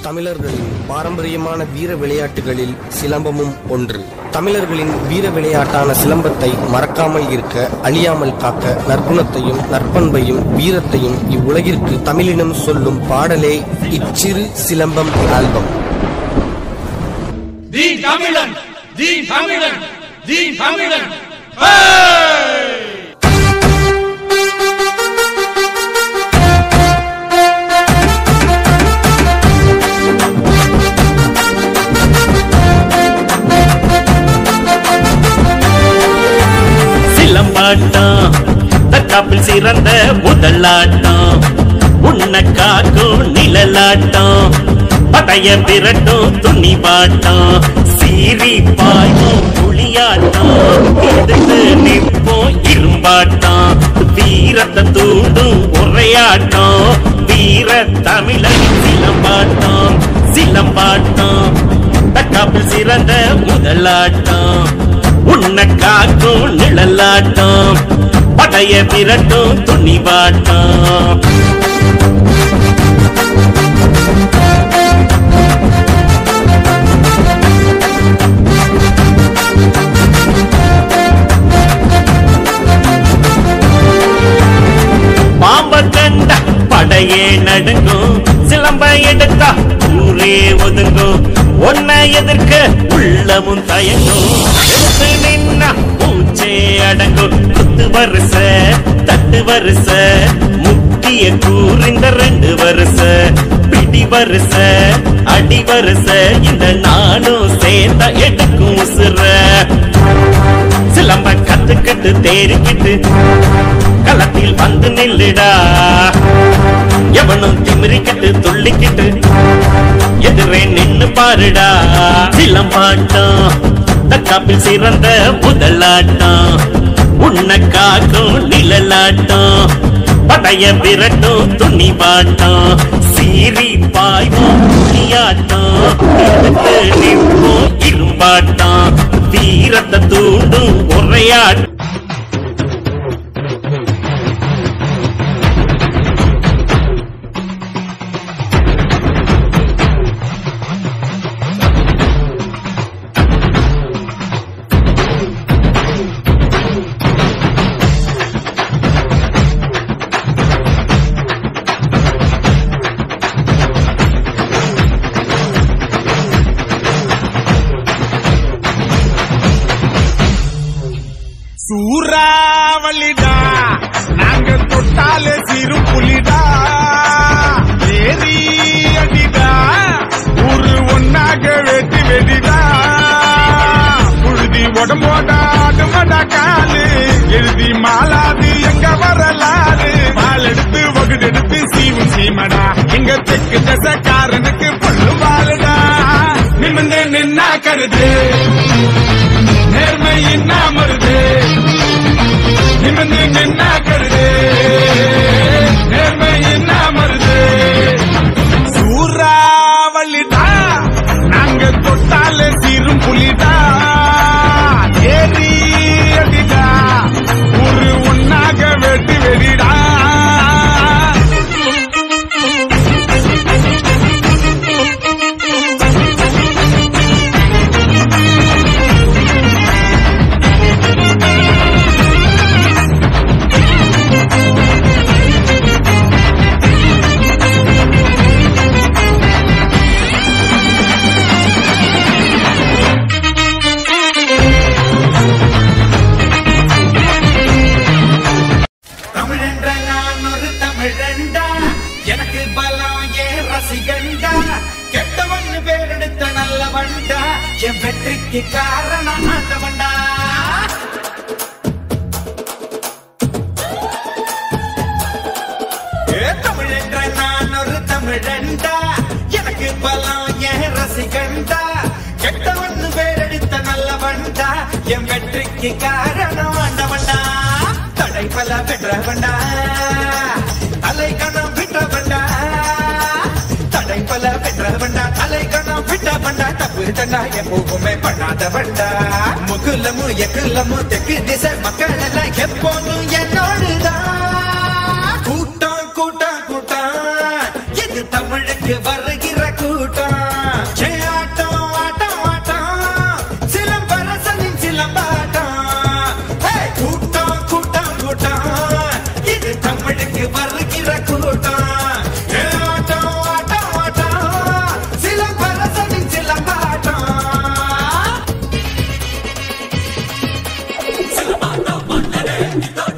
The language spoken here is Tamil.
தமிழர்களின் பாரம்பரியமான வீர விளையாட்டுகளில் சிலம்பமும் ஒன்று தமிழர்களின் வீர விளையாட்டான சிலம்பத்தை மறக்காமல் இருக்க அழியாமல் காக்க நற்குணத்தையும் நற்பண்பையும் வீரத்தையும் இவ்வுலகிற்கு தமிழினம் சொல்லும் பாடலே இச்சிறு சிலம்பம் ஆல்பம் தி தமிழன் தி தமிழன் தி தமிழன் சிலம்பாட்டம் தற்காப்பில் சிறந்த முதலாட்டம் உன்னை காக்கும் நிழலாட்டம் படைய விரட்டும் துணிவாட்டம் சீறி பாயும் புளியாட்டம் எதிர்த்து நிற்போம் இரும்பாட்டம் வீரத்தை தூண்டும் உரையாட்டம் வீர தமிழன் சிலம்பாட்டம் சிலம்பாட்டம் தற்காப்பில் சிறந்த முதலாட்டம் உன்னை காக்கும் நிழலாட்டம் படைய விரட்டும் துணிவாட்டம் பாம்ப கண்ட படையே நடுங்கும் சிலம்ப எடுத்தா ஊரே ஒதுங்கும் உன்னை எதிர்க்க உள்ளமும் தயங்கும் எடுத்து நின்னா பூச்சே அடங்கும் குத்து வருஷ தட்டு வருஷ முக்கிய கூறிந்த ரெண்டு வருஷ பிடி வருஷ அடி வருஷ இந்த நானும் சேர்ந்தா எடுக்கும் உசுர சிலம்ப கத்துக்கிட்டு தேறிக்கிட்டு களத்தில் வந்து நில்லுடா எவனும் திமிரிக்கிட்டு துள்ளிக்கிட்டு எதிரே நின்னு பாருடா சிலம்பாட்டம் தக்காப்பில் சிறந்த முதலாட்டம் உன்னை காக்கும் நிழலாட்டம் படைய விரட்டும் துணிவாட்டம் சீறி பாய்வோம் துணியாட்டம் எதிர்த்து நிற்போம் இரும்பாட்டம் வீரத்தை தூண்டும் உரையாட்டம் சூறாவளிடா நாங்க தொட்டாலே சிறு புலிடா ஏறி அடிடா ஊரு ஒன்னாக வெட்டி வெடிடா புழுதி உடம்போட ஆடுமடா காலு எழுதி மாலாது எங்க வரலாறு மால் எடுத்து வகுடு எடுத்து சீவும் சீமடா எங்க தெற்கு தசக்காரனுக்கு பொண்ணு வாழுடா நிமிந்து நின்னா கருது நேர்மை என்ன மருது நிமிந்து நின்னா கருது நேர்மை என்ன மருது சூறாவளிடா நாங்க தொட்டாலே சீரும் புலிடா ஏறி அடிடா ஒரு ஒன்னாக வெட்டி வெடிடா தமிழென்ற நான் ஒரு தமிழண்டா எனக்கு பலம் ஏன் ரசிகண்டா கெட்டவன் பேரெடுத்த நல்லவன்டா என் வெற்றிக்கு காரணம் ஆண்டவன்டா ஏ தமிழென்ற நான் ஒரு தமிழண்டா எனக்கு பலம் ஏன் ரசிகண்டா கெட்டவன் பேரெடுத்த நல்லவன்டா என் வெற்றிக்கு காரணம் ஆண்டவன்டா தடை பல பெற்றவன்டா தலை கணம் விட்டவன்டா தடை பல பெற்றவன்டா தலை கணம் விட்டவன்டா தப்பு தண்டா எப்பவுமே பண்ணாதவன்டா முகுலமு எக்குலமு தெற்கு திசை மக்கள் எல்லாம் எப்போதும் என்னோடுதான் கூட்டம் கூட்டம் கூட்டம் இது தமிழுக்கு வருகிற கூட்டம் இதோ